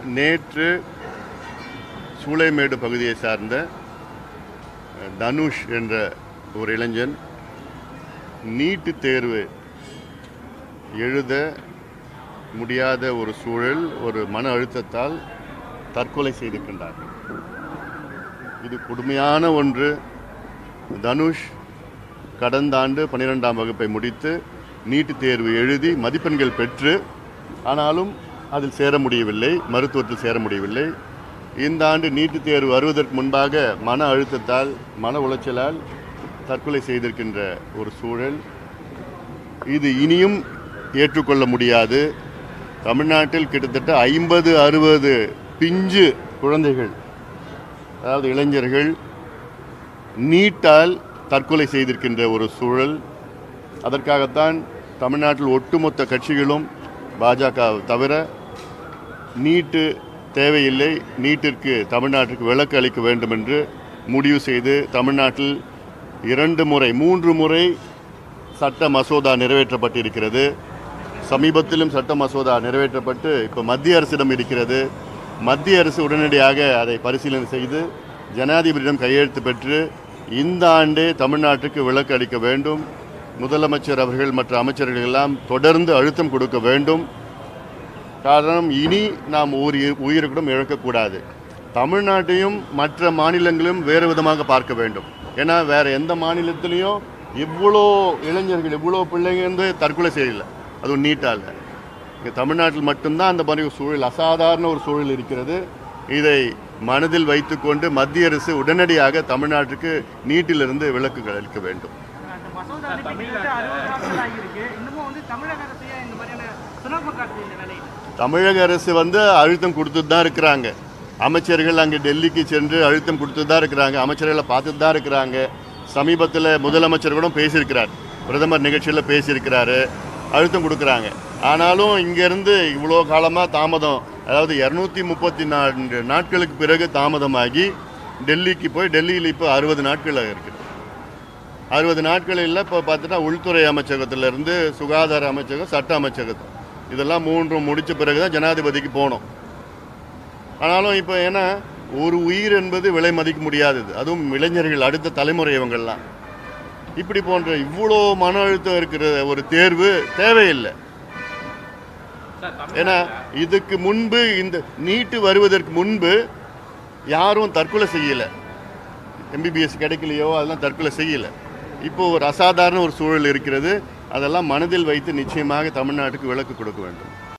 நேற்று சூளைமேடு பகுதியை சார்ந்த அஹ், தனுஷ் என்ற ஒரு இளைஞன் நீட்டு தேர்வு எழுத முடியாத ஒரு சூழல் ஒரு மன அழுத்தத்தால் தற்கொலை செய்திருக்கின்றார் இது கொடுமையான ஒன்று தனுஷ் கடந்த ஆண்டு பன்னிரெண்டாம் வகுப்பை முடித்து நீட்டு தேர்வு எழுதி மதிப்பெண்கள் பெற்று ஆனாலும் அதில் சேர முடியவில்லை மருத்துவத்தில் சேர முடியவில்லை இந்த ஆண்டு நீட்டுத் தேர்வு வருவதற்கு முன்பாக மன அழுத்தத்தால் மன உளைச்சலால் தற்கொலை செய்திருக்கின்ற ஒரு சூழல் இது இனியும் ஏற்றுக்கொள்ள முடியாது தமிழ்நாட்டில் கிட்டத்தட்ட ஐம்பது அறுபது பிஞ்சு குழந்தைகள் அதாவது இளைஞர்கள் நீட்டால் தற்கொலை செய்திருக்கின்ற ஒரு சூழல் அதற்காகத்தான் தமிழ்நாட்டில் ஒட்டுமொத்த கட்சிகளும் பாஜக தவிர நீட்டு தேவையில்லை நீட்டிற்கு தமிழ்நாட்டிற்கு விலக்கு அளிக்க வேண்டும் என்று முடிவு செய்து தமிழ்நாட்டில் இரண்டு முறை மூன்று முறை சட்ட மசோதா நிறைவேற்றப்பட்டிருக்கிறது சமீபத்திலும் சட்ட மசோதா நிறைவேற்றப்பட்டு இப்போ மத்திய அரசிடம் இருக்கிறது மத்திய அரசு உடனடியாக அதை பரிசீலனை செய்து ஜனாதிபதியிடம் கையெழுத்து பெற்று இந்த ஆண்டே தமிழ்நாட்டுக்கு விலக்கு அளிக்க வேண்டும் முதலமைச்சர் அவர்கள் மற்ற அமைச்சர்கள் எல்லாம் தொடர்ந்து அழுத்தம் கொடுக்க வேண்டும் காரணம் இனி நாம் ஒரு உயிரை கூட இழக்கக்கூடாது தமிழ்நாட்டையும் மற்ற மாநிலங்களும் வேறு விதமாக பார்க்க வேண்டும் ஏன்னா வேற எந்த மாநிலத்திலையும் இவ்வளோ இளைஞர்கள் இவ்வளோ பிள்ளைங்க வந்து தற்கொலை செய்யல அதுவும் நீட்டாக இல்லை இங்கே தமிழ்நாட்டில் மட்டும்தான் அந்த மாதிரி ஒரு சூழல் அசாதாரண ஒரு சூழல் இருக்கிறது இதை மனதில் வைத்துக்கொண்டு மத்திய அரசு உடனடியாக தமிழ்நாட்டுக்கு நீட்டிலிருந்து விலக்குகள் அளிக்க வேண்டும் அந்த மசோதா அனுப்பி கிட்டத்தட்ட அறுபது நாட்கள் ஆகியிருக்கு இன்னமும் வந்து தமிழக அரசு ஏன் இந்த மாதிரியான சுணக்கம் காட்டுது இந்த வேலையில் தமிழக அரசு வந்து அழுத்தம் கொடுத்துட்டு தான் இருக்கிறாங்க அமைச்சர்கள் அங்கே டெல்லிக்கு சென்று அழுத்தம் கொடுத்துட்டு தான் இருக்கிறாங்க அமைச்சர்களை பார்த்துட்டு தான் இருக்கிறாங்க சமீபத்தில் முதலமைச்சர் கூட பேசியிருக்கிறார் பிரதமர் நிகழ்ச்சியில் பேசியிருக்கிறாரு அழுத்தம் கொடுக்குறாங்க ஆனாலும் இங்கேருந்து இவ்வளோ காலமாக தாமதம் அதாவது இரநூத்தி முப்பத்தி நான்கு நாட்களுக்கு பிறகு தாமதமாகி டெல்லிக்கு போய் டெல்லியில் இப்போ அறுபது நாட்கள் இருக்குது அறுபது நாட்கள் இல்லை இப்போ பார்த்துட்டா உள்துறை அமைச்சகத்திலிருந்து சுகாதார அமைச்சகம் சட்ட அமைச்சகம் இதெல்லாம் மூன்றும் முடிச்ச பிறகு தான் ஜனாதிபதிக்கு போகணும் ஆனாலும் இப்போ ஏன்னா ஒரு உயிர் என்பது விலை மதிக்க முடியாதது அதுவும் இளைஞர்கள் அடுத்த தலைமுறை இவங்கெல்லாம் இப்படி போன்ற இவ்வளோ மன அழுத்தம் இருக்கிற ஒரு தேர்வு தேவையில்லை ஏன்னா இதுக்கு முன்பு இந்த நீட்டு வருவதற்கு முன்பு யாரும் தற்கொலை செய்யலை எம்பிபிஎஸ் கிடைக்கலையோ அதெல்லாம் தற்கொலை செய்யலை இப்போ ஒரு அசாதாரண ஒரு சூழல் இருக்கிறது அதெல்லாம் மனதில் வைத்து நிச்சயமாக தமிழ்நாட்டுக்கு விலக்கு கொடுக்க வேண்டும்